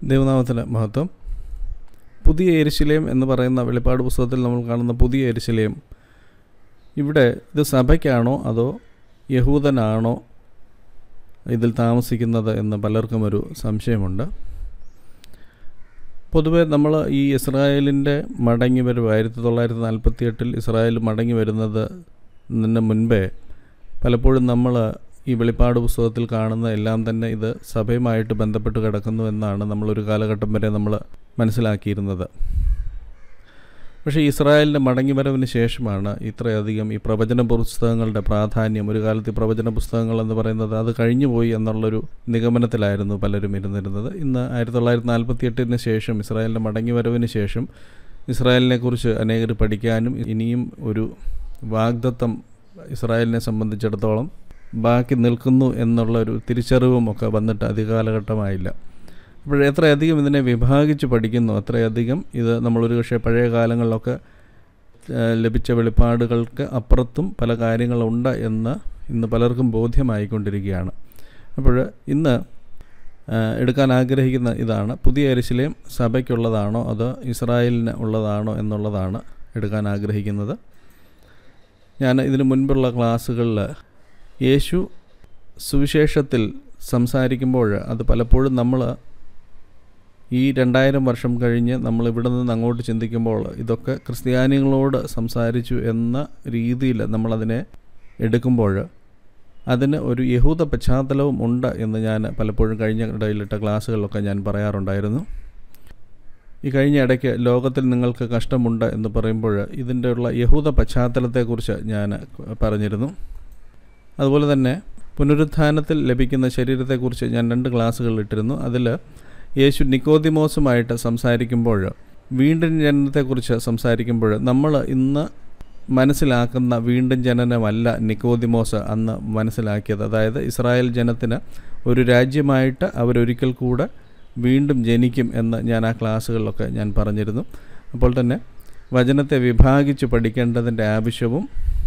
ദൈവനാമത്തിന് മഹത്വം പുതിയ എരിശിലയം എന്ന് പറയുന്ന വെളിപ്പാട് പുസ്തകത്തിൽ നമ്മൾ കാണുന്ന പുതിയ എരിശിലയം ഇവിടെ ഇത് സഭയ്ക്കാണോ അതോ യഹൂദനാണോ ഇതിൽ താമസിക്കുന്നത് എന്ന് പലർക്കും ഒരു സംശയമുണ്ട് പൊതുവെ നമ്മൾ ഈ ഇസ്രായേലിൻ്റെ മടങ്ങി വരവ് ആയിരത്തി തൊള്ളായിരത്തി നാൽപ്പത്തി എട്ടിൽ ഇസ്രായേൽ മടങ്ങി വരുന്നത് ഇതിന് മുൻപേ പലപ്പോഴും നമ്മൾ ഈ വെളിപ്പാട് പുസ്തകത്തിൽ കാണുന്ന എല്ലാം തന്നെ ഇത് സഭയുമായിട്ട് ബന്ധപ്പെട്ട് കിടക്കുന്നു എന്നാണ് നമ്മളൊരു കാലഘട്ടം വരെ നമ്മൾ മനസ്സിലാക്കിയിരുന്നത് പക്ഷേ ഇസ്രായേലിൻ്റെ മടങ്ങിവരവിന് ശേഷമാണ് ഇത്രയധികം ഈ പ്രവചന പുസ്തകങ്ങളുടെ പ്രാധാന്യം ഒരു കാലത്ത് ഈ പ്രവചന പുസ്തകങ്ങൾ എന്ന് പറയുന്നത് അത് കഴിഞ്ഞുപോയി എന്നുള്ളൊരു നിഗമനത്തിലായിരുന്നു പലരും ഇരുന്നിരുന്നത് ഇന്ന് ആയിരത്തി തൊള്ളായിരത്തി നാൽപ്പത്തി എട്ടിന് ശേഷം ഇസ്രായേലിൻ്റെ മടങ്ങിവരവിന് ശേഷം ഇസ്രായേലിനെക്കുറിച്ച് അനേകർ പഠിക്കാനും ഇനിയും ഒരു വാഗ്ദത്തം ഇസ്രായേലിനെ സംബന്ധിച്ചിടത്തോളം ബാക്കി നിൽക്കുന്നു എന്നുള്ള ഒരു തിരിച്ചറിവും ഒക്കെ വന്നിട്ട് അധികകാലഘട്ടമായില്ല അപ്പോൾ എത്രയധികം ഇതിനെ വിഭാഗിച്ച് പഠിക്കുന്നു അത്രയധികം ഇത് നമ്മളൊരു പക്ഷേ പഴയ കാലങ്ങളിലൊക്കെ ലഭിച്ച വെളിപ്പാടുകൾക്ക് അപ്പുറത്തും പല കാര്യങ്ങളുണ്ട് എന്ന് ഇന്ന് പലർക്കും ബോധ്യമായിക്കൊണ്ടിരിക്കുകയാണ് അപ്പോൾ ഇന്ന് എടുക്കാൻ ആഗ്രഹിക്കുന്ന ഇതാണ് പുതിയ അരിശിലയം സഭയ്ക്കുള്ളതാണോ അതോ ഇസ്രായേലിന് ഉള്ളതാണോ എന്നുള്ളതാണ് എടുക്കാൻ ആഗ്രഹിക്കുന്നത് ഞാൻ ഇതിനു മുൻപുള്ള ക്ലാസ്സുകളിൽ യേശു സുവിശേഷത്തിൽ സംസാരിക്കുമ്പോൾ അത് പലപ്പോഴും നമ്മൾ ഈ രണ്ടായിരം വർഷം കഴിഞ്ഞ് നമ്മൾ ഇവിടെ നിന്ന് അങ്ങോട്ട് ചിന്തിക്കുമ്പോൾ ഇതൊക്കെ ക്രിസ്ത്യാനികളോട് സംസാരിച്ചു എന്ന രീതിയിൽ നമ്മളതിനെ എടുക്കുമ്പോൾ അതിന് ഒരു യഹൂദ പശ്ചാത്തലവും ഉണ്ട് എന്ന് ഞാൻ പലപ്പോഴും കഴിഞ്ഞ ഇടയിലിട്ട ക്ലാസ്സുകളിലൊക്കെ ഞാൻ പറയാറുണ്ടായിരുന്നു ഈ കഴിഞ്ഞ ഇടയ്ക്ക് ലോകത്തിൽ നിങ്ങൾക്ക് കഷ്ടമുണ്ട് എന്ന് പറയുമ്പോൾ ഇതിൻ്റെ ഉള്ള യഹൂദ പശ്ചാത്തലത്തെക്കുറിച്ച് ഞാൻ പറഞ്ഞിരുന്നു അതുപോലെ തന്നെ പുനരുത്ഥാനത്തിൽ ലഭിക്കുന്ന ശരീരത്തെക്കുറിച്ച് ഞാൻ രണ്ട് ക്ലാസ്സുകൾ ഇട്ടിരുന്നു അതിൽ യേശു നിക്കോദിമോസുമായിട്ട് സംസാരിക്കുമ്പോൾ വീണ്ടും ജനനത്തെക്കുറിച്ച് സംസാരിക്കുമ്പോൾ നമ്മൾ ഇന്ന് മനസ്സിലാക്കുന്ന വീണ്ടും ജനനമല്ല നിക്കോദിമോസ് അന്ന് മനസ്സിലാക്കിയത് അതായത് ഇസ്രായേൽ ജനത്തിന് ഒരു രാജ്യമായിട്ട് അവരൊരിക്കൽ കൂടെ വീണ്ടും ജനിക്കും എന്ന് ഞാൻ ആ ക്ലാസ്സുകളിലൊക്കെ ഞാൻ പറഞ്ഞിരുന്നു അപ്പോൾ തന്നെ വചനത്തെ വിഭാഗിച്ച് പഠിക്കേണ്ടതിൻ്റെ ആവശ്യവും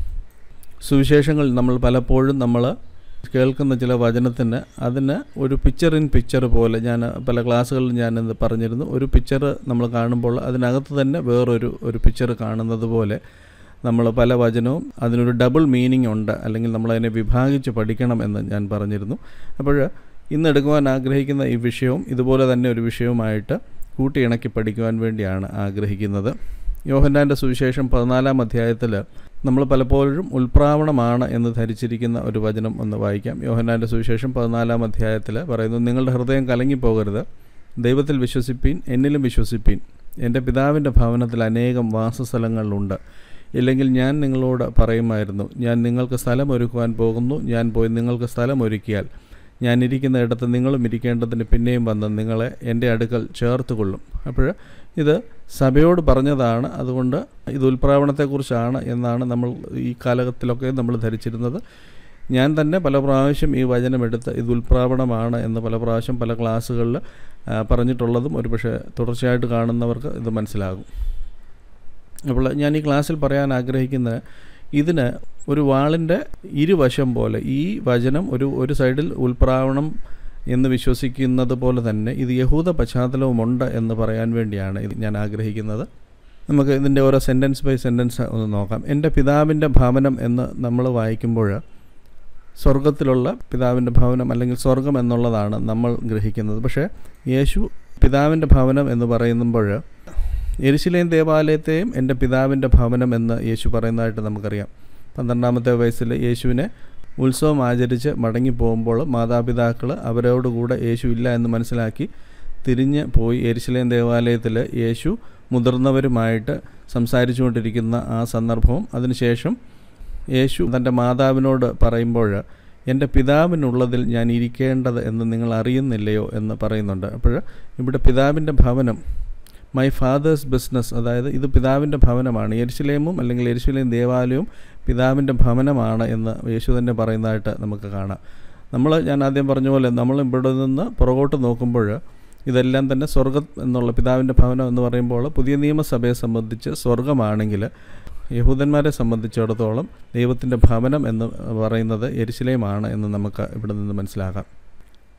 സുവിശേഷങ്ങൾ നമ്മൾ പലപ്പോഴും നമ്മൾ കേൾക്കുന്ന ചില വചനത്തിന് അതിന് ഒരു പിക്ചർ ഇൻ പിക്ചർ പോലെ ഞാൻ പല ക്ലാസ്സുകളിൽ ഞാനിത് പറഞ്ഞിരുന്നു ഒരു പിക്ചർ നമ്മൾ കാണുമ്പോൾ അതിനകത്ത് തന്നെ വേറൊരു ഒരു പിക്ചർ കാണുന്നത് പോലെ നമ്മൾ പല വചനവും അതിനൊരു ഡബിൾ മീനിങ് ഉണ്ട് അല്ലെങ്കിൽ നമ്മളതിനെ വിഭാഗിച്ച് പഠിക്കണം എന്ന് ഞാൻ പറഞ്ഞിരുന്നു അപ്പോൾ ഇന്ന് എടുക്കുവാൻ ആഗ്രഹിക്കുന്ന ഈ വിഷയവും ഇതുപോലെ തന്നെ ഒരു വിഷയവുമായിട്ട് കൂട്ടിയിണക്കി പഠിക്കുവാൻ വേണ്ടിയാണ് ആഗ്രഹിക്കുന്നത് യോഹന്നാൻ്റെ സുവിശേഷം പതിനാലാം അധ്യായത്തിൽ നമ്മൾ പലപ്പോഴും ഉൽപ്രാവണമാണ് എന്ന് ധരിച്ചിരിക്കുന്ന ഒരു വചനം ഒന്ന് വായിക്കാം യോഹന്നാൻ്റെ സുവിശേഷം പതിനാലാം അധ്യായത്തിൽ പറയുന്നു നിങ്ങളുടെ ഹൃദയം കലങ്ങിപ്പോകരുത് ദൈവത്തിൽ വിശ്വസിപ്പീൻ എന്നിലും വിശ്വസിപ്പീൻ എൻ്റെ പിതാവിൻ്റെ ഭവനത്തിൽ അനേകം വാസസ്ഥലങ്ങളുണ്ട് ഇല്ലെങ്കിൽ ഞാൻ നിങ്ങളോട് പറയുമായിരുന്നു ഞാൻ നിങ്ങൾക്ക് സ്ഥലം ഒരുക്കുവാൻ പോകുന്നു ഞാൻ പോയി നിങ്ങൾക്ക് സ്ഥലം ഒരുക്കിയാൽ ഞാൻ ഇരിക്കുന്ന ഇടത്ത് നിങ്ങളും ഇരിക്കേണ്ടതിന് പിന്നെയും വന്ന് നിങ്ങളെ എൻ്റെ അടുക്കൽ ചേർത്ത് കൊള്ളും അപ്പോൾ ഇത് സഭയോട് പറഞ്ഞതാണ് അതുകൊണ്ട് ഇത് ഉൽപ്രാവണത്തെക്കുറിച്ചാണ് എന്നാണ് നമ്മൾ ഈ കാലഘട്ടത്തിലൊക്കെ നമ്മൾ ധരിച്ചിരുന്നത് ഞാൻ തന്നെ പല പ്രാവശ്യം ഈ വചനമെടുത്ത് ഇത് ഉൽപ്രാവണമാണ് എന്ന് പല പ്രാവശ്യം പല ക്ലാസ്സുകളിൽ പറഞ്ഞിട്ടുള്ളതും ഒരു പക്ഷേ തുടർച്ചയായിട്ട് കാണുന്നവർക്ക് ഇത് മനസ്സിലാകും അപ്പോൾ ഞാൻ ഈ ക്ലാസ്സിൽ പറയാൻ ആഗ്രഹിക്കുന്ന ഇതിന് ഒരു വാളിൻ്റെ ഇരുവശം പോലെ ഈ വചനം ഒരു ഒരു സൈഡിൽ ഉൽപ്രാവണം എന്ന് വിശ്വസിക്കുന്നത് പോലെ തന്നെ ഇത് യഹൂദ പശ്ചാത്തലവുമുണ്ട് എന്ന് പറയാൻ വേണ്ടിയാണ് ഇത് ഞാൻ ആഗ്രഹിക്കുന്നത് നമുക്ക് ഇതിൻ്റെ ഓരോ സെൻറ്റൻസ് ബൈ സെൻറ്റൻസ് ഒന്ന് നോക്കാം എൻ്റെ പിതാവിൻ്റെ ഭവനം എന്ന് നമ്മൾ വായിക്കുമ്പോൾ സ്വർഗത്തിലുള്ള പിതാവിൻ്റെ ഭവനം അല്ലെങ്കിൽ സ്വർഗം എന്നുള്ളതാണ് നമ്മൾ ഗ്രഹിക്കുന്നത് പക്ഷേ യേശു പിതാവിൻ്റെ ഭവനം എന്ന് പറയുമ്പോൾ എരിശിലേം ദേവാലയത്തെയും എൻ്റെ പിതാവിൻ്റെ ഭവനം എന്ന് യേശു പറയുന്നതായിട്ട് നമുക്കറിയാം പന്ത്രണ്ടാമത്തെ വയസ്സിൽ യേശുവിനെ ഉത്സവം ആചരിച്ച് മടങ്ങി പോകുമ്പോൾ മാതാപിതാക്കൾ അവരോടുകൂടെ യേശു ഇല്ല എന്ന് മനസ്സിലാക്കി തിരിഞ്ഞ് പോയി എരിശിലേം ദേവാലയത്തിൽ യേശു മുതിർന്നവരുമായിട്ട് സംസാരിച്ചുകൊണ്ടിരിക്കുന്ന ആ സന്ദർഭവും അതിനുശേഷം യേശു തൻ്റെ മാതാവിനോട് പറയുമ്പോൾ എൻ്റെ പിതാവിനുള്ളതിൽ ഞാൻ ഇരിക്കേണ്ടത് എന്ന് നിങ്ങൾ അറിയുന്നില്ലയോ എന്ന് പറയുന്നുണ്ട് അപ്പോൾ ഇവിടെ പിതാവിൻ്റെ ഭവനം മൈ ഫാദേഴ്സ് ബിസിനസ് അതായത് ഇത് പിതാവിൻ്റെ ഭവനമാണ് എരിശിലേമും അല്ലെങ്കിൽ എരിശിലേം ദേവാലയവും പിതാവിൻ്റെ ഭവനമാണ് എന്ന് യേശു തന്നെ പറയുന്നതായിട്ട് നമുക്ക് കാണാം നമ്മൾ ഞാൻ ആദ്യം പറഞ്ഞ പോലെ നമ്മൾ ഇവിടെ നിന്ന് പുറകോട്ട് നോക്കുമ്പോൾ ഇതെല്ലാം തന്നെ സ്വർഗം എന്നുള്ള പിതാവിൻ്റെ ഭവനം എന്ന് പറയുമ്പോൾ പുതിയ നിയമസഭയെ സംബന്ധിച്ച് സ്വർഗമാണെങ്കിൽ യഹൂദന്മാരെ സംബന്ധിച്ചിടത്തോളം ദൈവത്തിൻ്റെ ഭവനം എന്ന് പറയുന്നത് എരിശിലേമാണ് എന്ന് നമുക്ക് ഇവിടെ നിന്ന് മനസ്സിലാക്കാം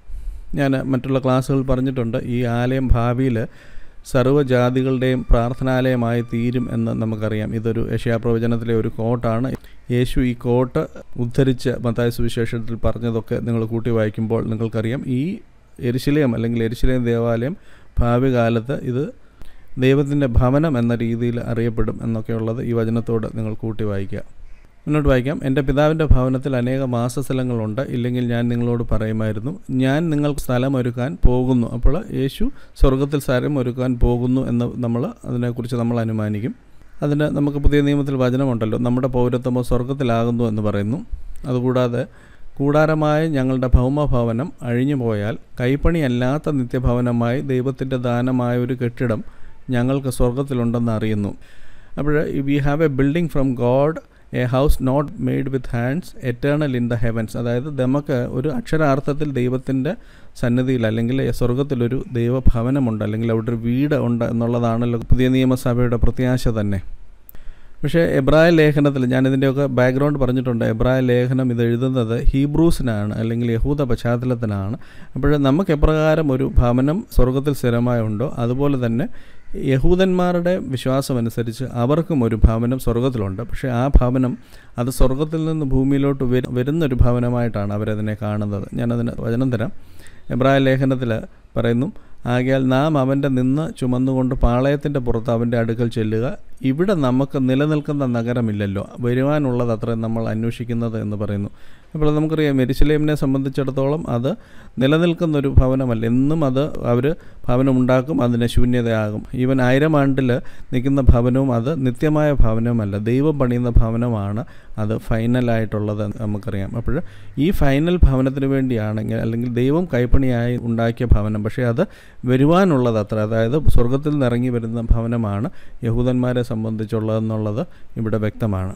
ഞാൻ മറ്റുള്ള ക്ലാസ്സുകൾ പറഞ്ഞിട്ടുണ്ട് ഈ ആലയം ഭാവിയിൽ സർവ്വജാതികളുടെയും പ്രാർത്ഥനാലയമായി തീരും എന്ന് നമുക്കറിയാം ഇതൊരു യശയാപ്രവചനത്തിലെ ഒരു കോട്ടാണ് യേശു ഈ കോട്ട് ഉദ്ധരിച്ച് മത്തായ സുവിശേഷത്തിൽ പറഞ്ഞതൊക്കെ നിങ്ങൾ കൂട്ടി വായിക്കുമ്പോൾ നിങ്ങൾക്കറിയാം ഈ എരിശിലയം അല്ലെങ്കിൽ എരിശിലയം ദേവാലയം ഭാവി കാലത്ത് ഇത് ദൈവത്തിൻ്റെ ഭവനം എന്ന രീതിയിൽ അറിയപ്പെടും എന്നൊക്കെയുള്ളത് ഈ വചനത്തോട് നിങ്ങൾ കൂട്ടി വായിക്കുക മുന്നോട്ട് വായിക്കാം എൻ്റെ പിതാവിൻ്റെ ഭവനത്തിൽ അനേക മാസസ്ഥലങ്ങളുണ്ട് ഇല്ലെങ്കിൽ ഞാൻ നിങ്ങളോട് പറയുമായിരുന്നു ഞാൻ നിങ്ങൾക്ക് സ്ഥലം ഒരുക്കാൻ പോകുന്നു അപ്പോൾ യേശു സ്വർഗത്തിൽ സ്ഥലം ഒരുക്കാൻ പോകുന്നു എന്ന് നമ്മൾ അതിനെക്കുറിച്ച് നമ്മൾ അനുമാനിക്കും അതിന് നമുക്ക് പുതിയ നിയമത്തിൽ വചനമുണ്ടല്ലോ നമ്മുടെ പൗരത്വമോ സ്വർഗത്തിലാകുന്നു എന്ന് പറയുന്നു അതുകൂടാതെ കൂടാരമായ ഞങ്ങളുടെ ഭൗമഭവനം അഴിഞ്ഞു പോയാൽ കൈപ്പണിയല്ലാത്ത നിത്യഭവനമായി ദൈവത്തിൻ്റെ ദാനമായ ഒരു കെട്ടിടം ഞങ്ങൾക്ക് സ്വർഗത്തിലുണ്ടെന്ന് അറിയുന്നു അപ്പോൾ we have a building from God a house not made with hands eternal in the heavens അതായത് നമുക്ക് ഒരു അക്ഷരാർത്ഥത്തിൽ ദൈവത്തിൻ്റെ സന്നിധിയിൽ അല്ലെങ്കിൽ സ്വർഗത്തിലൊരു ദൈവഭവനമുണ്ട് അല്ലെങ്കിൽ അവിടെ ഒരു വീട് ഉണ്ട് എന്നുള്ളതാണല്ലോ പുതിയ നിയമസഭയുടെ പ്രത്യാശ തന്നെ പക്ഷേ എബ്രായ ലേഖനത്തിൽ ഞാനിതിൻ്റെയൊക്കെ ബാക്ക്ഗ്രൗണ്ട് പറഞ്ഞിട്ടുണ്ട് എബ്രായ ലേഖനം ഇത് എഴുതുന്നത് ഹീബ്രൂസിനാണ് അല്ലെങ്കിൽ യഹൂദ പശ്ചാത്തലത്തിനാണ് അപ്പോൾ നമുക്ക് എപ്രകാരം ഒരു ഭവനം സ്വർഗത്തിൽ സ്ഥിരമായുണ്ടോ അതുപോലെ തന്നെ യഹൂദന്മാരുടെ വിശ്വാസമനുസരിച്ച് അവർക്കും ഒരു ഭവനം സ്വർഗത്തിലുണ്ട് പക്ഷേ ആ ഭവനം അത് സ്വർഗത്തിൽ നിന്ന് ഭൂമിയിലോട്ട് വരുന്നൊരു ഭവനമായിട്ടാണ് അവരതിനെ കാണുന്നത് ഞാനതിന് വചനം തരാം എബ്രായ ലേഖനത്തിൽ പറയുന്നു ആകയാൽ നാം അവൻ്റെ നിന്ന് ചുമന്നുകൊണ്ട് പാളയത്തിൻ്റെ പുറത്ത് അവൻ്റെ അടുക്കൽ ചെല്ലുക ഇവിടെ നമുക്ക് നിലനിൽക്കുന്ന നഗരമില്ലല്ലോ വരുവാനുള്ളത് അത്ര നമ്മൾ അന്വേഷിക്കുന്നത് എന്ന് പറയുന്നു അപ്പോൾ നമുക്കറിയാം മെരിശലേമിനെ സംബന്ധിച്ചിടത്തോളം അത് നിലനിൽക്കുന്ന ഒരു ഭവനമല്ല എന്നും അത് അവർ ഭവനം ഉണ്ടാക്കും അതിന് ശൂന്യതയാകും ഈവൻ ആയിരം ആണ്ടിൽ നിൽക്കുന്ന ഭവനവും അത് നിത്യമായ ഭവനമല്ല ദൈവം പണിയുന്ന ഭവനമാണ് അത് ഫൈനലായിട്ടുള്ളത് നമുക്കറിയാം അപ്പോൾ ഈ ഫൈനൽ ഭവനത്തിന് വേണ്ടിയാണെങ്കിൽ അല്ലെങ്കിൽ ദൈവം കൈപ്പണിയായി ഉണ്ടാക്കിയ ഭവനം പക്ഷേ അത് വരുവാനുള്ളത് അത്ര അതായത് സ്വർഗത്തിൽ നിന്ന് ഇറങ്ങി വരുന്ന ഭവനമാണ് യഹൂദന്മാരെ സംബന്ധിച്ചുള്ളതെന്നുള്ളത് ഇവിടെ വ്യക്തമാണ്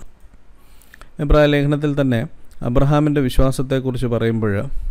എബ്രായ ലേഖനത്തിൽ തന്നെ അബ്രഹാമിൻ്റെ വിശ്വാസത്തെക്കുറിച്ച് പറയുമ്പോൾ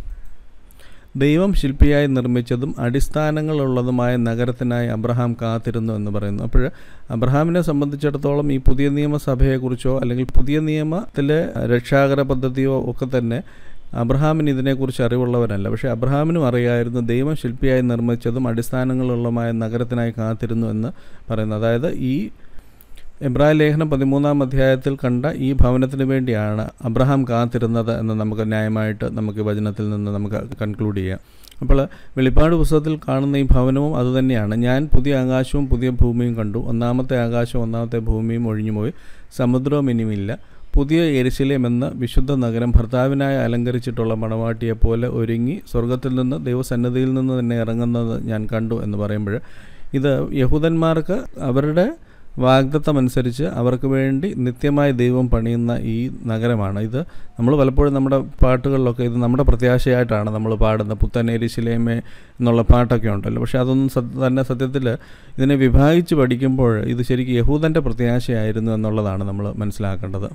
ദൈവം ശില്പിയായി നിർമ്മിച്ചതും അടിസ്ഥാനങ്ങളുള്ളതുമായ നഗരത്തിനായി അബ്രഹാം കാത്തിരുന്നു എന്ന് പറയുന്നു അപ്പോൾ അബ്രഹാമിനെ സംബന്ധിച്ചിടത്തോളം ഈ പുതിയ നിയമസഭയെക്കുറിച്ചോ അല്ലെങ്കിൽ പുതിയ നിയമത്തിലെ രക്ഷാകര പദ്ധതിയോ ഒക്കെ തന്നെ അബ്രഹാമിന് ഇതിനെക്കുറിച്ച് അറിവുള്ളവരല്ല പക്ഷേ അബ്രഹാമിനും അറിയായിരുന്നു ദൈവം ശില്പിയായി നിർമ്മിച്ചതും അടിസ്ഥാനങ്ങളുള്ളതുമായ നഗരത്തിനായി കാത്തിരുന്നു എന്ന് പറയുന്നു അതായത് ഈ എബ്രായ ലേഖനം പതിമൂന്നാം അധ്യായത്തിൽ കണ്ട ഈ ഭവനത്തിന് വേണ്ടിയാണ് അബ്രഹാം കാത്തിരുന്നത് എന്ന് നമുക്ക് ന്യായമായിട്ട് നമുക്ക് വചനത്തിൽ നിന്ന് നമുക്ക് കൺക്ലൂഡ് ചെയ്യാം അപ്പോൾ വെളിപ്പാട് പുസ്തകത്തിൽ കാണുന്ന ഈ ഭവനവും അതുതന്നെയാണ് ഞാൻ പുതിയ ആകാശവും പുതിയ ഭൂമിയും കണ്ടു ഒന്നാമത്തെ ആകാശവും ഒന്നാമത്തെ ഭൂമിയും ഒഴിഞ്ഞുപോയി സമുദ്രവും ഇനിയുമില്ല പുതിയ എരിശിലേം എന്ന വിശുദ്ധ നഗരം ഭർത്താവിനായി അലങ്കരിച്ചിട്ടുള്ള മണവാട്ടിയെപ്പോലെ ഒരുങ്ങി സ്വർഗത്തിൽ നിന്ന് ദൈവസന്നിധിയിൽ നിന്ന് തന്നെ ഇറങ്ങുന്നത് ഞാൻ കണ്ടു എന്ന് പറയുമ്പോൾ ഇത് യഹൂദന്മാർക്ക് അവരുടെ വാഗ്ദത്തം അനുസരിച്ച് അവർക്ക് വേണ്ടി നിത്യമായി ദൈവം പണിയുന്ന ഈ നഗരമാണ് ഇത് നമ്മൾ പലപ്പോഴും നമ്മുടെ പാട്ടുകളിലൊക്കെ ഇത് നമ്മുടെ പ്രത്യാശയായിട്ടാണ് നമ്മൾ പാടുന്നത് പുത്തനേരി ശിലേമേ എന്നുള്ള പാട്ടൊക്കെ ഉണ്ടല്ലോ പക്ഷേ അതൊന്നും തന്നെ സത്യത്തിൽ ഇതിനെ വിഭാഗിച്ച് പഠിക്കുമ്പോൾ ഇത് ശരിക്കും യഹൂദൻ്റെ പ്രത്യാശയായിരുന്നു എന്നുള്ളതാണ് നമ്മൾ മനസ്സിലാക്കേണ്ടത്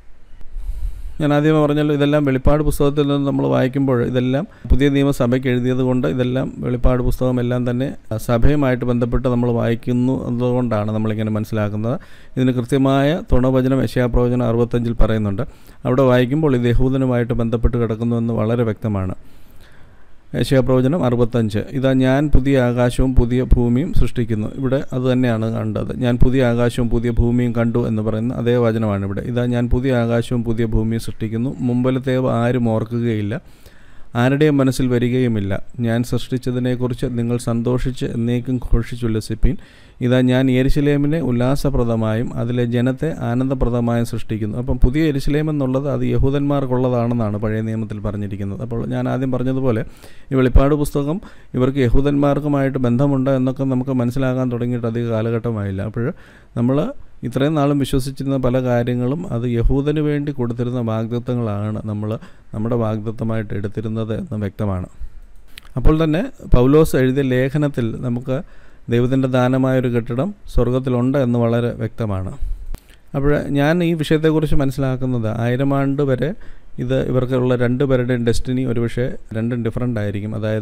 ഞാൻ ആദ്യമേ പറഞ്ഞല്ലോ ഇതെല്ലാം വെളിപ്പാട് പുസ്തകത്തിൽ നിന്ന് നമ്മൾ വായിക്കുമ്പോൾ ഇതെല്ലാം പുതിയ നിയമസഭയ്ക്ക് എഴുതിയത് കൊണ്ട് ഇതെല്ലാം വെളിപ്പാട് പുസ്തകം എല്ലാം തന്നെ സഭയുമായിട്ട് ബന്ധപ്പെട്ട് നമ്മൾ വായിക്കുന്നു എന്നതുകൊണ്ടാണ് നമ്മളിങ്ങനെ മനസ്സിലാക്കുന്നത് ഇതിന് കൃത്യമായ തുണവചനം യശയാപ്രവചനം അറുപത്തഞ്ചിൽ പറയുന്നുണ്ട് അവിടെ വായിക്കുമ്പോൾ ഇത് യഹൂദനുമായിട്ട് ബന്ധപ്പെട്ട് കിടക്കുന്നുവെന്ന് വളരെ വ്യക്തമാണ് യശയപ്രവചനം അറുപത്തഞ്ച് ഇതാ ഞാൻ പുതിയ ആകാശവും പുതിയ ഭൂമിയും സൃഷ്ടിക്കുന്നു ഇവിടെ അത് തന്നെയാണ് കണ്ടത് ഞാൻ പുതിയ ആകാശവും പുതിയ ഭൂമിയും കണ്ടു എന്ന് പറയുന്ന അതേ വചനമാണ് ഇവിടെ ഇതാ ഞാൻ പുതിയ ആകാശവും പുതിയ ഭൂമിയും സൃഷ്ടിക്കുന്നു മുമ്പിലത്തേവ ആരും ഓർക്കുകയില്ല ആരുടെയും മനസ്സിൽ വരികയുമില്ല ഞാൻ സൃഷ്ടിച്ചതിനെക്കുറിച്ച് നിങ്ങൾ സന്തോഷിച്ച് എന്നേക്കും ഘോഷിച്ചുല്ലസിപ്പീൻ ഇതാ ഞാൻ എരിശിലേമിനെ ഉല്ലാസപ്രദമായും അതിലെ ജനത്തെ ആനന്ദപ്രദമായും സൃഷ്ടിക്കുന്നു അപ്പം പുതിയ എരിശിലേം എന്നുള്ളത് അത് യഹൂദന്മാർക്കുള്ളതാണെന്നാണ് പഴയ നിയമത്തിൽ പറഞ്ഞിരിക്കുന്നത് അപ്പോൾ ഞാൻ ആദ്യം പറഞ്ഞതുപോലെ ഈ വെളിപ്പാട് പുസ്തകം ഇവർക്ക് യഹൂദന്മാർക്കുമായിട്ട് ബന്ധമുണ്ട് എന്നൊക്കെ നമുക്ക് മനസ്സിലാകാൻ തുടങ്ങിയിട്ട് അധിക കാലഘട്ടമായില്ല അപ്പോൾ നമ്മൾ ഇത്രയും നാളും വിശ്വസിച്ചിരുന്ന പല കാര്യങ്ങളും അത് യഹൂദന് വേണ്ടി കൊടുത്തിരുന്ന വാഗ്ദത്വങ്ങളാണ് നമ്മൾ നമ്മുടെ വാഗ്ദത്വമായിട്ട് എടുത്തിരുന്നത് എന്ന് വ്യക്തമാണ് അപ്പോൾ തന്നെ പൗലോസ് എഴുതിയ ലേഖനത്തിൽ നമുക്ക് ദൈവത്തിൻ്റെ ദാനമായൊരു കെട്ടിടം സ്വർഗത്തിലുണ്ട് എന്ന് വളരെ വ്യക്തമാണ് അപ്പോൾ ഞാൻ ഈ വിഷയത്തെക്കുറിച്ച് മനസ്സിലാക്കുന്നത് ആയിരം ആണ്ട് വരെ ഇത് ഇവർക്കുള്ള രണ്ട് പേരുടെയും ഡെസ്റ്റിനി ഒരുപക്ഷെ രണ്ടും ഡിഫറെൻ്റ് ആയിരിക്കും അതായത്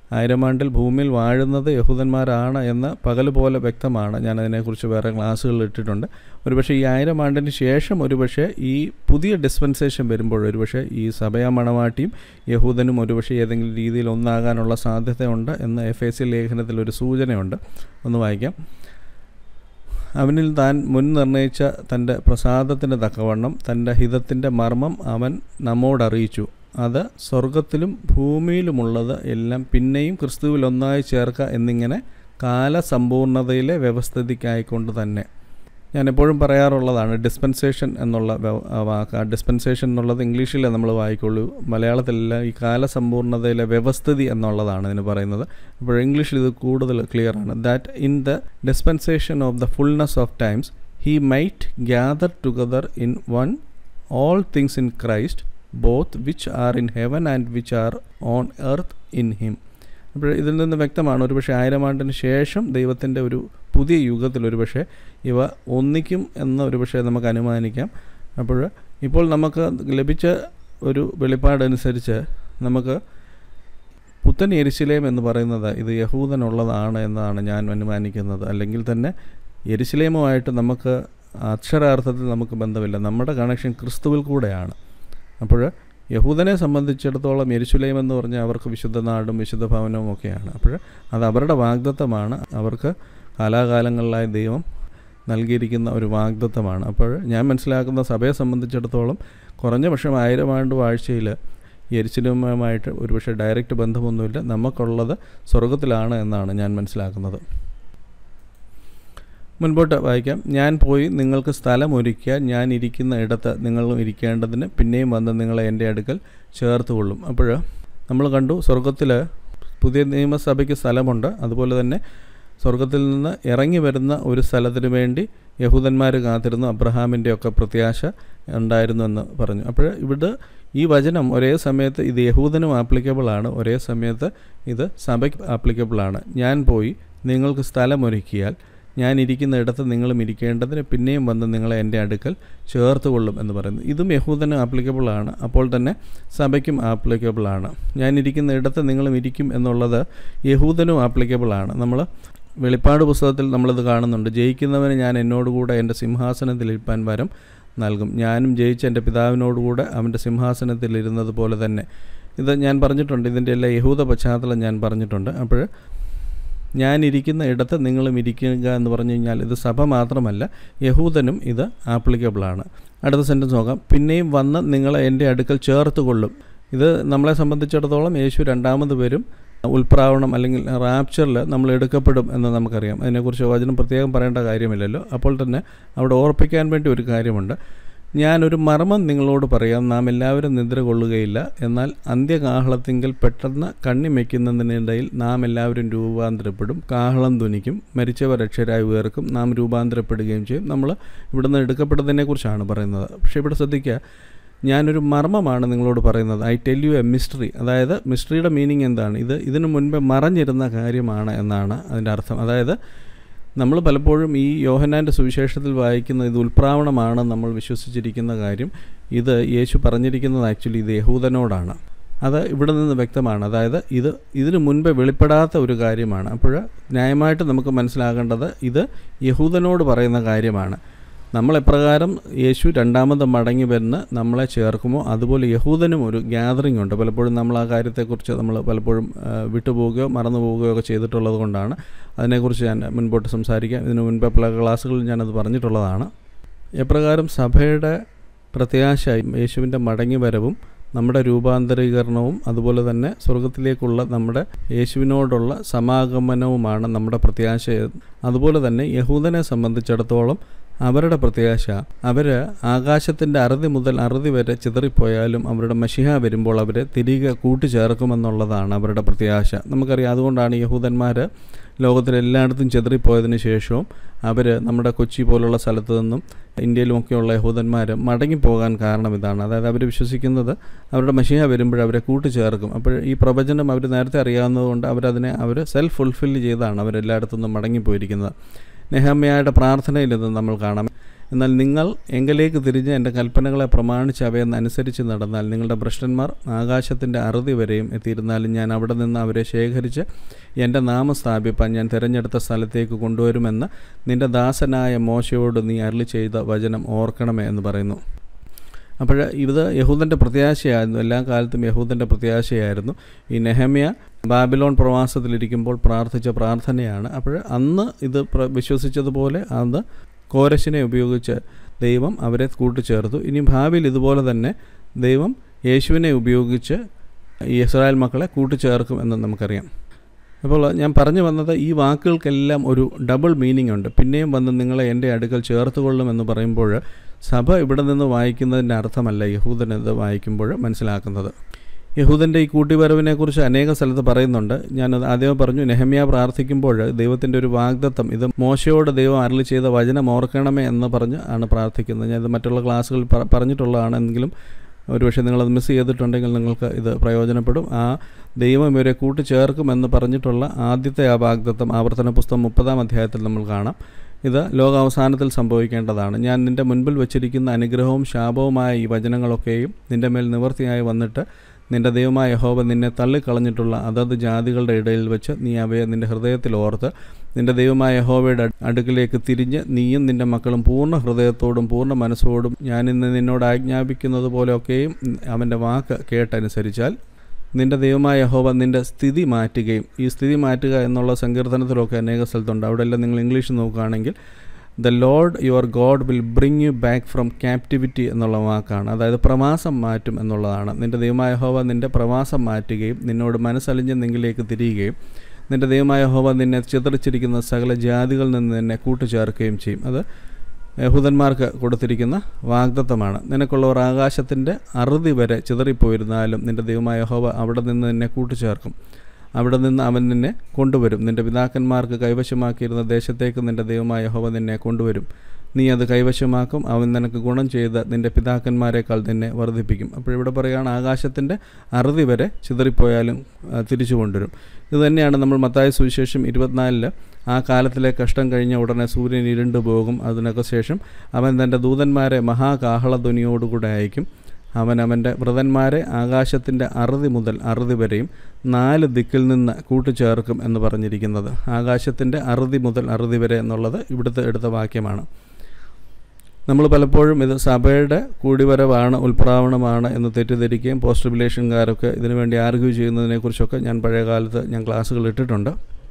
ആയിരം ആണ്ടിൽ ഭൂമിയിൽ വാഴുന്നത് യഹൂദന്മാരാണ് എന്ന് പകൽ പോലെ വ്യക്തമാണ് ഞാൻ അതിനെക്കുറിച്ച് വേറെ ക്ലാസ്സുകളിൽ ഇട്ടിട്ടുണ്ട് ഒരുപക്ഷെ ഈ ആയിരം ആണ്ടിന് ശേഷം ഒരുപക്ഷെ ഈ പുതിയ ഡിസ്പെൻസേഷൻ വരുമ്പോൾ ഒരുപക്ഷെ ഈ സഭയാ മണവാട്ടിയും യഹൂദനും ഒരുപക്ഷെ ഏതെങ്കിലും രീതിയിൽ ഒന്നാകാനുള്ള സാധ്യതയുണ്ട് എന്ന് എഫ് എസ് സി ലേഖനത്തിൽ ഒരു സൂചനയുണ്ട് ഒന്ന് വായിക്കാം അവനിൽ താൻ മുൻ നിർണയിച്ച തൻ്റെ പ്രസാദത്തിന് തക്കവണ്ണം തൻ്റെ ഹിതത്തിൻ്റെ മർമ്മം അവൻ നമ്മോടറിയിച്ചു അത് സ്വർഗത്തിലും ഭൂമിയിലുമുള്ളത് എല്ലാം പിന്നെയും ക്രിസ്തുവിൽ ഒന്നായി ചേർക്കുക എന്നിങ്ങനെ കാലസമ്പൂർണതയിലെ വ്യവസ്ഥിതിക്കായിക്കൊണ്ട് തന്നെ ഞാൻ എപ്പോഴും പറയാറുള്ളതാണ് ഡിസ്പെൻസേഷൻ എന്നുള്ള വാക്ക് ആ ഡിസ്പെൻസേഷൻ എന്നുള്ളത് ഇംഗ്ലീഷിലേ നമ്മൾ വായിക്കുള്ളൂ മലയാളത്തിലെല്ലാം ഈ കാലസമ്പൂർണതയിലെ വ്യവസ്ഥിതി എന്നുള്ളതാണ് ഇതിന് പറയുന്നത് അപ്പോൾ ഇംഗ്ലീഷിൽ ഇത് കൂടുതൽ ക്ലിയർ ആണ് that in the dispensation of the fullness of times he might gather together in one all things in Christ both which are in heaven and which are on earth in him അപ്പോൾ ഇതിൽ നിന്ന് വ്യക്തമാണ് ഒരുപക്ഷെ ആയിരം ആണ്ടിന് ശേഷം ദൈവത്തിൻ്റെ ഒരു പുതിയ യുഗത്തിൽ ഒരുപക്ഷെ ഇവ ഒന്നിക്കും എന്ന് ഒരുപക്ഷെ നമുക്ക് അനുമാനിക്കാം അപ്പോൾ ഇപ്പോൾ നമുക്ക് ലഭിച്ച ഒരു വെളിപ്പാടനുസരിച്ച് നമുക്ക് പുത്തൻ എരിശിലേം എന്ന് പറയുന്നത് ഇത് യഹൂദനുള്ളതാണ് എന്നാണ് ഞാൻ അനുമാനിക്കുന്നത് അല്ലെങ്കിൽ തന്നെ എരിശിലേമുമായിട്ട് നമുക്ക് അക്ഷരാർത്ഥത്തിൽ നമുക്ക് ബന്ധമില്ല നമ്മുടെ കണക്ഷൻ ക്രിസ്തുവിൽ കൂടെയാണ് അപ്പോൾ യഹൂദനെ സംബന്ധിച്ചിടത്തോളം യെരുശുലേം എന്ന് പറഞ്ഞാൽ അവർക്ക് വിശുദ്ധ നാടും വിശുദ്ധ ഭവനവും ഒക്കെയാണ് അപ്പോൾ അത് അവരുടെ വാഗ്ദത്തമാണ് അവർക്ക് കാലാകാലങ്ങളിലായി ദൈവം നൽകിയിരിക്കുന്ന ഒരു വാഗ്ദത്തമാണ് അപ്പോൾ ഞാൻ മനസ്സിലാക്കുന്ന സഭയെ സംബന്ധിച്ചിടത്തോളം കുറഞ്ഞ പക്ഷം ആയിരം ആണ്ട് വാഴ്ചയിൽ യെരുശലേമുമായിട്ട് ഒരുപക്ഷെ ഡയറക്റ്റ് ബന്ധമൊന്നുമില്ല നമുക്കുള്ളത് സ്വർഗത്തിലാണ് എന്നാണ് ഞാൻ മനസ്സിലാക്കുന്നത് മുൻപോട്ട് വായിക്കാം ഞാൻ പോയി നിങ്ങൾക്ക് സ്ഥലം ഒരുക്കിയ ഞാൻ ഇരിക്കുന്ന ഇടത്ത് നിങ്ങളും ഇരിക്കേണ്ടതിന് പിന്നെയും വന്ന് നിങ്ങളെ എൻ്റെ അടുക്കൽ ചേർത്ത് കൊള്ളും അപ്പോൾ നമ്മൾ കണ്ടു സ്വർഗത്തിൽ പുതിയ നിയമസഭയ്ക്ക് സ്ഥലമുണ്ട് അതുപോലെ തന്നെ സ്വർഗത്തിൽ നിന്ന് ഇറങ്ങി വരുന്ന ഒരു സ്ഥലത്തിന് വേണ്ടി യഹൂദന്മാർ കാത്തിരുന്നു അബ്രഹാമിൻ്റെ ഒക്കെ പ്രത്യാശ ഉണ്ടായിരുന്നു എന്ന് പറഞ്ഞു അപ്പോൾ ഇവിടെ ഈ വചനം ഒരേ സമയത്ത് ഇത് യഹൂദനും ആപ്ലിക്കബിൾ ആണ് ഒരേ സമയത്ത് ഇത് സഭയ്ക്ക് ആപ്ലിക്കബിൾ ആണ് ഞാൻ പോയി നിങ്ങൾക്ക് സ്ഥലമൊരുക്കിയാൽ ഞാൻ ഇരിക്കുന്ന ഇടത്ത് നിങ്ങളും ഇരിക്കേണ്ടതിന് പിന്നെയും വന്ന് നിങ്ങളെ എൻ്റെ അടുക്കൽ ചേർത്ത് കൊള്ളും എന്ന് പറയുന്നു ഇതും യഹൂദനും ആപ്ലിക്കബിൾ ആണ് അപ്പോൾ തന്നെ സഭയ്ക്കും ആപ്ലിക്കബിൾ ആണ് ഞാൻ ഇരിക്കുന്ന ഇടത്ത് നിങ്ങളും ഇരിക്കും എന്നുള്ളത് യഹൂദനും ആപ്ലിക്കബിൾ ആണ് നമ്മൾ വെളിപ്പാട് പുസ്തകത്തിൽ നമ്മളിത് കാണുന്നുണ്ട് ജയിക്കുന്നവന് ഞാൻ എന്നോടുകൂടെ എൻ്റെ സിംഹാസനത്തിൽ ഇരിപ്പാൻ വരം നൽകും ഞാനും ജയിച്ച എൻ്റെ പിതാവിനോടുകൂടെ അവൻ്റെ സിംഹാസനത്തിൽ ഇരുന്നത് പോലെ തന്നെ ഇത് ഞാൻ പറഞ്ഞിട്ടുണ്ട് ഇതിൻ്റെ എല്ലാ യഹൂദ പശ്ചാത്തലം ഞാൻ പറഞ്ഞിട്ടുണ്ട് അപ്പോൾ ഞാൻ ഇരിക്കുന്ന ഇടത്ത് നിങ്ങളും ഇരിക്കുക എന്ന് പറഞ്ഞു കഴിഞ്ഞാൽ ഇത് സഭ മാത്രമല്ല യഹൂദനും ഇത് ആപ്ലിക്കബിളാണ് അടുത്ത സെൻറ്റൻസ് നോക്കാം പിന്നെയും വന്ന് നിങ്ങളെ എൻ്റെ അടുക്കൽ ചേർത്ത് കൊള്ളും ഇത് നമ്മളെ സംബന്ധിച്ചിടത്തോളം യേശു രണ്ടാമത് വരും ഉൽപ്രാവണം അല്ലെങ്കിൽ റാപ്ചറിൽ നമ്മൾ എടുക്കപ്പെടും എന്ന് നമുക്കറിയാം അതിനെക്കുറിച്ച് വചനം പ്രത്യേകം പറയേണ്ട കാര്യമില്ലല്ലോ അപ്പോൾ തന്നെ അവിടെ ഓർപ്പിക്കാൻ വേണ്ടി ഒരു കാര്യമുണ്ട് ഞാനൊരു മർമ്മം നിങ്ങളോട് പറയാം നാം എല്ലാവരും നിദ്ര കൊള്ളുകയില്ല എന്നാൽ അന്ത്യകാഹളത്തിങ്കൽ പെട്ടെന്ന് കണ്ണിമയ്ക്കുന്നതിനിടയിൽ നാം എല്ലാവരും രൂപാന്തരപ്പെടും കാഹളം ധ്വനിക്കും മരിച്ചവർ രക്ഷരായി ഉയർക്കും നാം രൂപാന്തരപ്പെടുകയും ചെയ്യും നമ്മൾ ഇവിടുന്ന് എടുക്കപ്പെടുന്നതിനെക്കുറിച്ചാണ് പറയുന്നത് പക്ഷേ ഇവിടെ ശ്രദ്ധിക്കുക ഞാനൊരു മർമ്മമാണ് നിങ്ങളോട് പറയുന്നത് I tell you a mystery അതായത് മിസ്റ്ററിയുടെ മീനിങ് എന്താണ് ഇത് ഇതിനു മുൻപേ മറഞ്ഞിരുന്ന കാര്യമാണ് എന്നാണ് അതിൻ്റെ അർത്ഥം അതായത് നമ്മൾ പലപ്പോഴും ഈ യോഹനാൻ്റെ സുവിശേഷത്തിൽ വായിക്കുന്ന ഇത് ഉൽപ്രാവണമാണ് നമ്മൾ വിശ്വസിച്ചിരിക്കുന്ന കാര്യം ഇത് യേശു പറഞ്ഞിരിക്കുന്നത് ആക്ച്വലി ഇത് യഹൂദനോടാണ് അത് ഇവിടെ നിന്ന് വ്യക്തമാണ് അതായത് ഇത് ഇതിനു മുൻപേ വെളിപ്പെടാത്ത ഒരു കാര്യമാണ് അപ്പോൾ ന്യായമായിട്ട് നമുക്ക് മനസ്സിലാകേണ്ടത് ഇത് യഹൂദനോട് പറയുന്ന കാര്യമാണ് നമ്മൾ എപ്രകാരം യേശു രണ്ടാമത് മടങ്ങി വരുന്ന നമ്മളെ ചേർക്കുമോ അതുപോലെ യഹൂദനും ഒരു ഗ്യാതറിംഗ് ഉണ്ട് പലപ്പോഴും നമ്മൾ ആ കാര്യത്തെക്കുറിച്ച് നമ്മൾ പലപ്പോഴും വിട്ടുപോവുകയോ മറന്നു പോവുകയോ ഒക്കെ ചെയ്തിട്ടുള്ളത് കൊണ്ടാണ് അതിനെക്കുറിച്ച് ഞാൻ മുൻപോട്ട് സംസാരിക്കാം ഇതിനു മുൻപേ പല ക്ലാസ്സുകളിൽ ഞാനത് പറഞ്ഞിട്ടുള്ളതാണ് എപ്രകാരം സഭയുടെ പ്രത്യാശ യേശുവിൻ്റെ മടങ്ങി വരവും നമ്മുടെ രൂപാന്തരീകരണവും അതുപോലെ തന്നെ സ്വർഗത്തിലേക്കുള്ള നമ്മുടെ യേശുവിനോടുള്ള സമാഗമനവുമാണ് നമ്മുടെ പ്രത്യാശ അതുപോലെ തന്നെ യഹൂദനെ സംബന്ധിച്ചിടത്തോളം അവരുടെ പ്രത്യാശ അവർ ആകാശത്തിൻ്റെ അറുതി മുതൽ അറുതി വരെ ചിതറിപ്പോയാലും അവരുടെ മഷിഹ വരുമ്പോൾ അവരെ തിരികെ കൂട്ടിച്ചേർക്കുമെന്നുള്ളതാണ് അവരുടെ പ്രത്യാശ നമുക്കറിയാം അതുകൊണ്ടാണ് യഹൂദന്മാർ ലോകത്തിലെല്ലായിടത്തും ചിതറിപ്പോയതിന് ശേഷവും അവർ നമ്മുടെ കൊച്ചി പോലുള്ള സ്ഥലത്തു നിന്നും ഇന്ത്യയിലുമൊക്കെയുള്ള യഹൂദന്മാർ മടങ്ങിപ്പോകാൻ കാരണം ഇതാണ് അതായത് അവർ വിശ്വസിക്കുന്നത് അവരുടെ മഷിഹ വരുമ്പോൾ അവരെ കൂട്ടിച്ചേർക്കും അപ്പോൾ ഈ പ്രവചനം അവർ നേരത്തെ അറിയാവുന്നതുകൊണ്ട് അവരതിനെ അവർ സെൽഫ് ഫുൾഫിൽ ചെയ്താണ് അവരെല്ലായിടത്തു നിന്നും മടങ്ങിപ്പോയിരിക്കുന്നത് നെഹമ്മയുടെ പ്രാർത്ഥനയിൽ ഇത് നമ്മൾ കാണാം എന്നാൽ നിങ്ങൾ എങ്കിലേക്ക് തിരിഞ്ഞ് എൻ്റെ കൽപ്പനകളെ പ്രമാണിച്ച് അവയെന്ന് അനുസരിച്ച് നടന്നാൽ നിങ്ങളുടെ ഭ്രഷ്ടന്മാർ ആകാശത്തിൻ്റെ അറുതി വരെയും എത്തിയിരുന്നാലും ഞാൻ അവിടെ നിന്ന് അവരെ ശേഖരിച്ച് എൻ്റെ നാമം സ്ഥാപിപ്പാൻ ഞാൻ തിരഞ്ഞെടുത്ത സ്ഥലത്തേക്ക് കൊണ്ടുവരുമെന്ന് നിൻ്റെ ദാസനായ മോശയോട് നീ അരളി ചെയ്ത വചനം ഓർക്കണമേ എന്ന് പറയുന്നു അപ്പോൾ ഇത് യഹൂദൻ്റെ പ്രത്യാശയായിരുന്നു എല്ലാ കാലത്തും യഹൂദൻ്റെ പ്രത്യാശയായിരുന്നു ഈ നെഹമ്യ ബാബിലോൺ പ്രവാസത്തിലിരിക്കുമ്പോൾ പ്രാർത്ഥിച്ച പ്രാർത്ഥനയാണ് അപ്പോൾ അന്ന് ഇത് പ്ര- വിശ്വസിച്ചതുപോലെ അന്ന് കോരശിനെ ഉപയോഗിച്ച് ദൈവം അവരെ കൂട്ടിച്ചേർത്തു ഇനി ഭാവിയിൽ ഇതുപോലെ തന്നെ ദൈവം യേശുവിനെ ഉപയോഗിച്ച് ഈ ഇസ്രായേൽ മക്കളെ കൂട്ടിച്ചേർക്കും എന്ന് നമുക്കറിയാം അപ്പോൾ ഞാൻ പറഞ്ഞു വന്നത് ഈ വാക്കുകൾക്കെല്ലാം ഒരു ഡബിൾ മീനിങ് ഉണ്ട് പിന്നെയും വന്ന് നിങ്ങളെ എൻ്റെ അടുക്കൽ ചേർത്തുകൊള്ളും എന്ന് പറയുമ്പോൾ സഭ ഇവിടെ നിന്ന് വായിക്കുന്നതിൻ്റെ അർത്ഥമല്ല യഹൂദൻ ഇത് വായിക്കുമ്പോൾ മനസ്സിലാക്കുന്നത് യഹൂദൻ്റെ ഈ കൂട്ടിവരവിനെക്കുറിച്ച് അനേക സ്ഥലത്ത് പറയുന്നുണ്ട് ഞാൻ ആദ്യമേ പറഞ്ഞു നെഹമ്യ പ്രാർത്ഥിക്കുമ്പോൾ ദൈവത്തിൻ്റെ ഒരു വാഗ്ദത്തം ഇത് മോശയോട് ദൈവം അരളി ചെയ്ത വചനം ഓർക്കണമേ എന്ന് പറഞ്ഞ് ആണ് പ്രാർത്ഥിക്കുന്നത് ഞാൻ ഇത് മറ്റുള്ള ക്ലാസ്സുകളിൽ പ- പറഞ്ഞിട്ടുള്ളതാണെങ്കിലും ഒരുപക്ഷെ നിങ്ങളത് മിസ് ചെയ്തിട്ടുണ്ടെങ്കിൽ നിങ്ങൾക്ക് ഇത് പ്രയോജനപ്പെടും ആ ദൈവം ഇവരെ കൂട്ടിച്ചേർക്കുമെന്ന് പറഞ്ഞിട്ടുള്ള ആദ്യത്തെ ആ വാഗ്ദത്തം ആവർത്തന പുസ്തകം മുപ്പതാം അധ്യായത്തിൽ നമ്മൾ കാണാം ഇത് ലോകാവസാനത്തിൽ സംഭവിക്കേണ്ടതാണ് ഞാൻ നിൻ്റെ മുൻപിൽ വച്ചിരിക്കുന്ന അനുഗ്രഹവും ശാപവുമായ ഈ വചനങ്ങളൊക്കെയും നിൻ്റെ മേൽ നിവൃത്തിയായി വന്നിട്ട് നിൻ്റെ ദൈവമായ യഹോവ നിന്നെ തള്ളിക്കളഞ്ഞിട്ടുള്ള അതത് ജാതികളുടെ ഇടയിൽ വെച്ച് നീ അവയെ നിൻ്റെ ഹൃദയത്തിൽ ഓർത്ത് നിൻ്റെ ദൈവമായ യഹോവയുടെ അട്- അടുക്കിലേക്ക് തിരിഞ്ഞ് നീയും നിൻ്റെ മക്കളും പൂർണ്ണ ഹൃദയത്തോടും പൂർണ്ണ മനസ്സോടും ഞാൻ ഇന്ന് നിന്നോട് ആജ്ഞാപിക്കുന്നത് പോലെയൊക്കെയും അവൻ്റെ വാക്ക് കേട്ടനുസരിച്ചാൽ നിന്റെ ദൈവമായ യഹോവ നിന്റെ സ്ഥിതി മാറ്റുകയും ഈ സ്ഥിതി മാറ്റുക എന്നുള്ള സങ്കീർത്തനത്തിലൊക്കെ അനേക സ്ഥലത്തുണ്ട് അവിടെയെല്ലാം നിങ്ങൾ ഇംഗ്ലീഷ് നോക്കുകയാണെങ്കിൽ the Lord your God will bring you back from captivity എന്നുള്ള വാക്കാണ് അതായത് പ്രവാസം മാറ്റും എന്നുള്ളതാണ് നിന്റെ ദൈവമായ ഹോവ നിന്റെ പ്രവാസം മാറ്റുകയും നിന്നോട് മനസ്സലിഞ്ഞ് നിങ്കിലേക്ക് തിരിയുകയും നിന്റെ ദൈവമായ ഹോവ നിന്നെ ചിതറിച്ചിരിക്കുന്ന സകല ജാതികളിൽ നിന്ന് നിന്നെ കൂട്ടുചേർക്കുകയും ചെയ്യും അത് യഹൂദന്മാർക്ക് കൊടുത്തിരിക്കുന്ന വാഗ്ദത്തമാണ് നിനക്കുള്ളവർ ആകാശത്തിൻ്റെ അറുതി വരെ ചിതറിപ്പോയിരുന്നാലും നിന്റെ ദൈവമായ ഹോവ അവിടെ നിന്ന് നിന്നെ കൂട്ടിച്ചേർക്കും അവിടെ നിന്ന് അവൻ നിന്നെ കൊണ്ടുവരും നിന്റെ പിതാക്കന്മാർക്ക് കൈവശമാക്കിയിരുന്ന ദേശത്തേക്ക് നിന്റെ ദൈവമായ ഹോവ നിന്നെ കൊണ്ടുവരും നീ അത് കൈവശമാക്കും അവൻ നിനക്ക് ഗുണം ചെയ്ത് നിന്റെ പിതാക്കന്മാരെക്കാൾ നിന്നെ വർദ്ധിപ്പിക്കും അപ്പോൾ ഇവിടെ പറയുകയാണ് ആകാശത്തിൻ്റെ അറുതി വരെ ചിതറിപ്പോയാലും ആ, തിരിച്ചു കൊണ്ടുവരും ഇത് തന്നെയാണ് നമ്മൾ മത്തായ സുവിശേഷം ഇരുപത്തിനാലില് ആ കാലത്തിലെ കഷ്ടം കഴിഞ്ഞ ഉടനെ സൂര്യൻ ഇരുണ്ടു പോകും അതിനൊക്കെ ശേഷം അവൻ തൻ്റെ ദൂതന്മാരെ മഹാകാഹളധ്വനിയോടുകൂടെ അയക്കും അവൻ അവൻ്റെ വ്രതന്മാരെ ആകാശത്തിൻ്റെ അറുതി മുതൽ അറുതി വരെയും നാല് ദിക്കിൽ നിന്ന് കൂട്ടിച്ചേർക്കും എന്ന് പറഞ്ഞിരിക്കുന്നത് ആകാശത്തിൻ്റെ അറുതി മുതൽ അറുതി വരെ എന്നുള്ളത് ഇവിടുത്തെ എടുത്ത വാക്യമാണ് നമ്മൾ പലപ്പോഴും ഇത് സഭയുടെ കൂടിവരവാണ് ഉൽപ്രാവണമാണ് എന്ന് തെറ്റിദ്ധരിക്കുകയും പോസ്റ്റ് റിലേഷൻകാരൊക്കെ ഇതിനുവേണ്ടി ആർഗ്യൂ ചെയ്യുന്നതിനെക്കുറിച്ചൊക്കെ ഞാൻ പഴയ കാലത്ത് ഞാൻ ക്ലാസ്സുകൾ ഇട്ടിട്ടുണ്ട്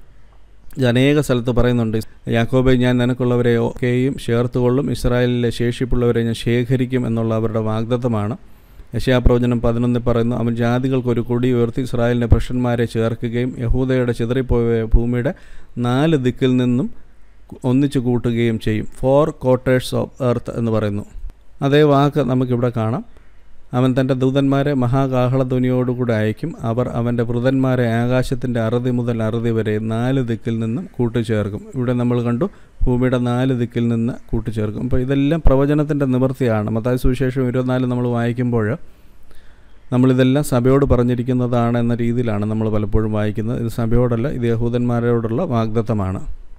ഇത് അനേക സ്ഥലത്ത് പറയുന്നുണ്ട് യാക്കോബെ ഞാൻ നിനക്കുള്ളവരെ ഒക്കെയും ചേർത്തുകൊള്ളും ഇസ്രായേലിലെ ശേഷിപ്പുള്ളവരെ ഞാൻ ശേഖരിക്കും എന്നുള്ള അവരുടെ വാഗ്ദത്തമാണ് യശയാപ്രവചനം പതിനൊന്നിൽ പറയുന്നു അവൻ ജാതികൾക്ക് ഒരു കൊടി ഉയർത്തി ഇസ്രായേലിൻ്റെ പുരുഷന്മാരെ ചേർക്കുകയും യഹൂദയുടെ ചിതറിപ്പോയ ഭൂമിയുടെ നാല് ദിക്കിൽ നിന്നും ഒന്നിച്ചു കൂട്ടുകയും ചെയ്യും ഫോർ ക്വാർട്ടേഴ്സ് ഓഫ് എർത്ത് എന്ന് പറയുന്നു അതേ വാക്ക് നമുക്കിവിടെ കാണാം അവൻ തൻ്റെ ദൂതന്മാരെ മഹാകാഹളധ്വനിയോടുകൂടെ അയക്കും അവർ അവൻ്റെ വൃതന്മാരെ ആകാശത്തിൻ്റെ അറുതി മുതൽ അറുതി വരെ നാല് ദിക്കിൽ നിന്നും കൂട്ടിച്ചേർക്കും ഇവിടെ നമ്മൾ കണ്ടു ഭൂമിയുടെ നാല് ദിക്കിൽ നിന്ന് കൂട്ടിച്ചേർക്കും അപ്പോൾ ഇതെല്ലാം പ്രവചനത്തിൻ്റെ നിവൃത്തിയാണ് മത്തായ സുവിശേഷം ഇരുപത്തിനാല് നമ്മൾ വായിക്കുമ്പോൾ നമ്മളിതെല്ലാം സഭയോട് പറഞ്ഞിരിക്കുന്നതാണ് എന്ന രീതിയിലാണ് നമ്മൾ പലപ്പോഴും വായിക്കുന്നത് ഇത് സഭയോടല്ല ഇത് യഹൂദന്മാരോടുള്ള വാഗ്ദത്തമാണ്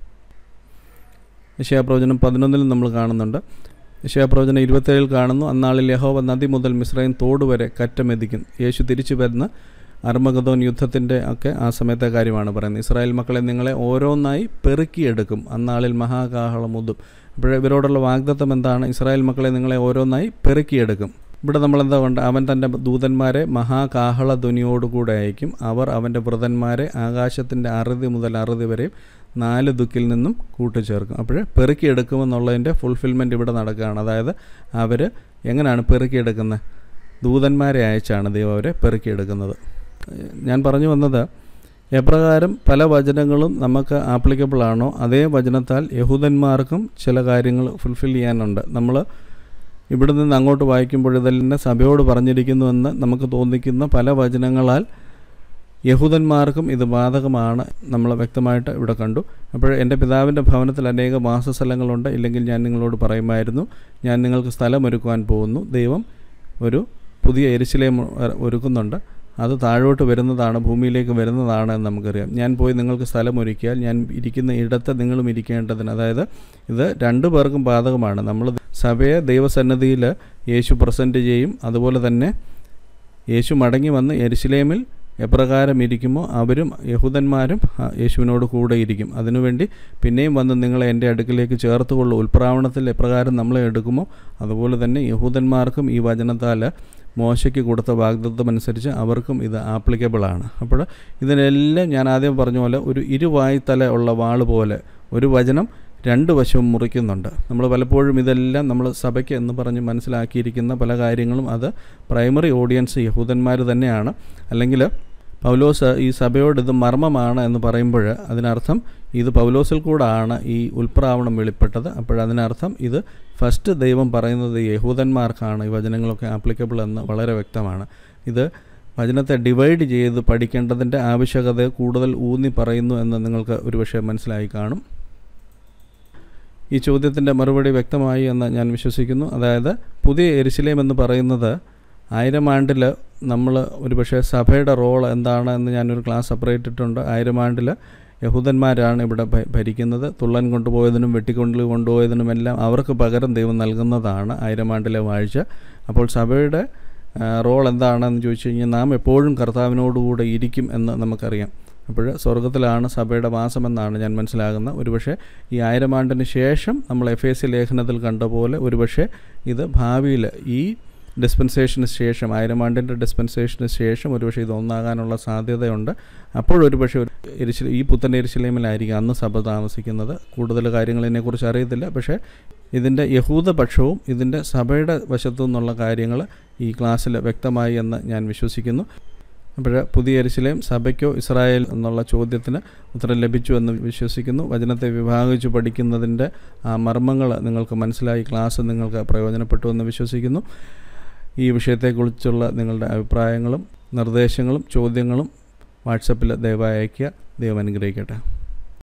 യശയാപ്രവചനം പതിനൊന്നിലും നമ്മൾ കാണുന്നുണ്ട് യശയാപ്രവചനം ഇരുപത്തേഴിൽ കാണുന്നു അന്നാളിൽ യഹോവ നദി മുതൽ മിശ്രയും തോട് വരെ കറ്റമെതിക്കും യേശു തിരിച്ചു വരുന്ന അർമഗതോൻ യുദ്ധത്തിൻ്റെ ഒക്കെ ആ സമയത്തെ കാര്യമാണ് പറയുന്നത് ഇസ്രായേൽ മക്കളെ നിങ്ങളെ ഓരോന്നായി പെറുക്കിയെടുക്കും അന്നാളിൽ മഹാകാഹളം ഉതും അപ്പോൾ ഇവരോടുള്ള വാഗ്ദത്തം എന്താണ് ഇസ്രായേൽ മക്കളെ നിങ്ങളെ ഓരോന്നായി പെറുക്കിയെടുക്കും ഇവിടെ നമ്മളെന്താ കൊണ്ട് അവൻ തൻ്റെ ദൂതന്മാരെ മഹാകാഹള ധ്വനിയോടുകൂടെ അയക്കും അവർ അവൻ്റെ വ്രതന്മാരെ ആകാശത്തിൻ്റെ അറുതി മുതൽ അറുതി വരെയും നാല് ദുക്കിൽ നിന്നും കൂട്ടിച്ചേർക്കും അപ്പോൾ പെറുക്കിയെടുക്കുമെന്നുള്ളതിൻ്റെ ഫുൾഫിൽമെൻറ്റ് ഇവിടെ നടക്കുകയാണ് അതായത് അവർ എങ്ങനെയാണ് പെറുക്കിയെടുക്കുന്നത് ദൂതന്മാരെ അയച്ചാണ് ദൈവം അവരെ പെറുക്കിയെടുക്കുന്നത് ഞാൻ പറഞ്ഞു വന്നത് എപ്രകാരം പല വചനങ്ങളും നമുക്ക് ആപ്ലിക്കബിൾ ആണോ അതേ വചനത്താൽ യഹൂദന്മാർക്കും ചില കാര്യങ്ങൾ ഫുൾഫിൽ ചെയ്യാനുണ്ട് നമ്മൾ ഇവിടെ നിന്ന് അങ്ങോട്ട് വായിക്കുമ്പോൾ ഇതെല്ലാം സഭയോട് പറഞ്ഞിരിക്കുന്നുവെന്ന് നമുക്ക് തോന്നിക്കുന്ന പല വചനങ്ങളാൽ യഹൂദന്മാർക്കും ഇത് ബാധകമാണ് നമ്മൾ വ്യക്തമായിട്ട് ഇവിടെ കണ്ടു അപ്പോൾ എൻ്റെ പിതാവിൻ്റെ ഭവനത്തിൽ അനേക വാസസ്ഥലങ്ങളുണ്ട് ഇല്ലെങ്കിൽ ഞാൻ നിങ്ങളോട് പറയുമായിരുന്നു ഞാൻ നിങ്ങൾക്ക് സ്ഥലം ഒരുക്കുവാൻ പോകുന്നു ദൈവം ഒരു പുതിയ എരിശിലേം ഒരുക്കുന്നുണ്ട് അത് താഴോട്ട് വരുന്നതാണ് ഭൂമിയിലേക്ക് വരുന്നതാണ് എന്ന് നമുക്കറിയാം ഞാൻ പോയി നിങ്ങൾക്ക് സ്ഥലമൊരുക്കിയാൽ ഞാൻ ഇരിക്കുന്ന ഇടത്ത് നിങ്ങളും ഇരിക്കേണ്ടതിന് അതായത് ഇത് രണ്ടു പേർക്കും ബാധകമാണ് നമ്മൾ സഭയെ ദൈവസന്നദ്ധിയിൽ യേശു പ്രസൻറ്റ് ചെയ്യും അതുപോലെ തന്നെ യേശു മടങ്ങി വന്ന് എരുശലേമിൽ എപ്രകാരം ഇരിക്കുമോ അവരും യഹൂദന്മാരും ആ, യേശുവിനോട് കൂടെ ഇരിക്കും അതിനുവേണ്ടി പിന്നെയും വന്ന് നിങ്ങളെ എൻ്റെ അടുക്കിലേക്ക് ചേർത്തുകൊള്ളു ഉൽപ്രാവണത്തിൽ എപ്രകാരം നമ്മളെ എടുക്കുമോ അതുപോലെ തന്നെ യഹൂദന്മാർക്കും ഈ വചനത്താൽ മോശയ്ക്ക് കൊടുത്ത വാഗ്ദത്വം അനുസരിച്ച് അവർക്കും ഇത് ആപ്ലിക്കബിൾ ആണ് അപ്പോൾ ഇതിനെല്ലാം ഞാൻ ആദ്യം പറഞ്ഞ പോലെ ഒരു ഇരുവായ്ത്തല ഉള്ള വാള് പോലെ ഒരു വചനം രണ്ട് വശവും മുറിക്കുന്നുണ്ട് നമ്മൾ പലപ്പോഴും ഇതെല്ലാം നമ്മൾ സഭയ്ക്ക് എന്ന് പറഞ്ഞ് മനസ്സിലാക്കിയിരിക്കുന്ന പല കാര്യങ്ങളും അത് പ്രൈമറി ഓഡിയൻസ് യഹൂദന്മാർ തന്നെയാണ് അല്ലെങ്കിൽ പൗലോസ് ഈ സഭയോട് ഇത് മർമ്മമാണ് എന്ന് പറയുമ്പോൾ അതിനർത്ഥം ഇത് പൗലോസിൽ കൂടാണ് ഈ ഉൽപ്രാവണം വെളിപ്പെട്ടത് അപ്പോഴതിനർത്ഥം ഇത് ഫസ്റ്റ് ദൈവം പറയുന്നത് യഹൂദന്മാർക്കാണ് ഈ വചനങ്ങളൊക്കെ ആപ്ലിക്കബിൾ എന്ന് വളരെ വ്യക്തമാണ് ഇത് വചനത്തെ ഡിവൈഡ് ചെയ്ത് പഠിക്കേണ്ടതിൻ്റെ ആവശ്യകത കൂടുതൽ ഊന്നി പറയുന്നു എന്ന് നിങ്ങൾക്ക് ഒരുപക്ഷെ മനസ്സിലായി കാണും ഈ ചോദ്യത്തിൻ്റെ മറുപടി വ്യക്തമായി എന്ന് ഞാൻ വിശ്വസിക്കുന്നു അതായത് പുതിയ എരിശിലേം എന്ന് പറയുന്നത് ആയിരം ആണ്ടിൽ നമ്മൾ ഒരുപക്ഷെ സഭയുടെ റോൾ എന്താണ് എന്ന് ഞാനൊരു ക്ലാസ് സെപ്പറേറ്റ് ഇട്ടിട്ടുണ്ട് ആയിരം ആണ്ടിൽ യഹൂദന്മാരാണ് ഇവിടെ ഭ- ഭരിക്കുന്നത് തുള്ളൻ കൊണ്ടുപോയതിനും വെട്ടിക്കൊണ്ട് കൊണ്ടുപോയതിനും എല്ലാം അവർക്ക് പകരം ദൈവം നൽകുന്നതാണ് ആയിരം ആണ്ടിലെ വാഴ്ച അപ്പോൾ സഭയുടെ ആ, റോൾ എന്താണെന്ന് ചോദിച്ചു കഴിഞ്ഞാൽ നാം എപ്പോഴും കർത്താവിനോടുകൂടെ ഇരിക്കും എന്ന് നമുക്കറിയാം അപ്പോൾ സ്വർഗത്തിലാണ് സഭയുടെ വാസമെന്നാണ് ഞാൻ മനസ്സിലാകുന്നത് ഒരുപക്ഷെ ഈ ആയിരം ആണ്ടിന് ശേഷം നമ്മൾ എഫ് എസ് സി ലേഖനത്തിൽ കണ്ട പോലെ ഒരുപക്ഷെ ഇത് ഭാവിയിൽ ഈ ഡിസ്പെൻസേഷന് ശേഷം ആയിരം ആണ്ടിൻ്റെ ഡിസ്പെൻസേഷന് ശേഷം ഒരുപക്ഷെ ഇത് ഒന്നാകാനുള്ള സാധ്യതയുണ്ട് അപ്പോഴൊരുപക്ഷെ ഒരു എരിശില ഈ പുത്തൻ എരിശിലേമിലായിരിക്കും അന്ന് സഭ താമസിക്കുന്നത് കൂടുതൽ കാര്യങ്ങൾ ഇതിനെക്കുറിച്ച് അറിയത്തില്ല പക്ഷേ ഇതിൻ്റെ യഹൂദപക്ഷവും ഇതിൻ്റെ സഭയുടെ വശത്തു നിന്നുള്ള കാര്യങ്ങൾ ഈ ക്ലാസ്സിൽ വ്യക്തമായി എന്ന് ഞാൻ വിശ്വസിക്കുന്നു അപ്പോൾ പുതിയ എരിശിലേം സഭയ്ക്കോ ഇസ്രായേൽ എന്നുള്ള ചോദ്യത്തിന് ഉത്തരം ലഭിച്ചു എന്ന് വിശ്വസിക്കുന്നു വചനത്തെ വിഭാഗിച്ചു പഠിക്കുന്നതിൻ്റെ ആ മർമ്മങ്ങൾ നിങ്ങൾക്ക് മനസ്സിലായി ക്ലാസ് നിങ്ങൾക്ക് പ്രയോജനപ്പെട്ടു എന്ന് വിശ്വസിക്കുന്നു ഈ വിഷയത്തെക്കുറിച്ചുള്ള നിങ്ങളുടെ അഭിപ്രായങ്ങളും നിർദ്ദേശങ്ങളും ചോദ്യങ്ങളും വാട്സപ്പിൽ ദയവായി അയയ്ക്കുക ദൈവം അനുഗ്രഹിക്കട്ടെ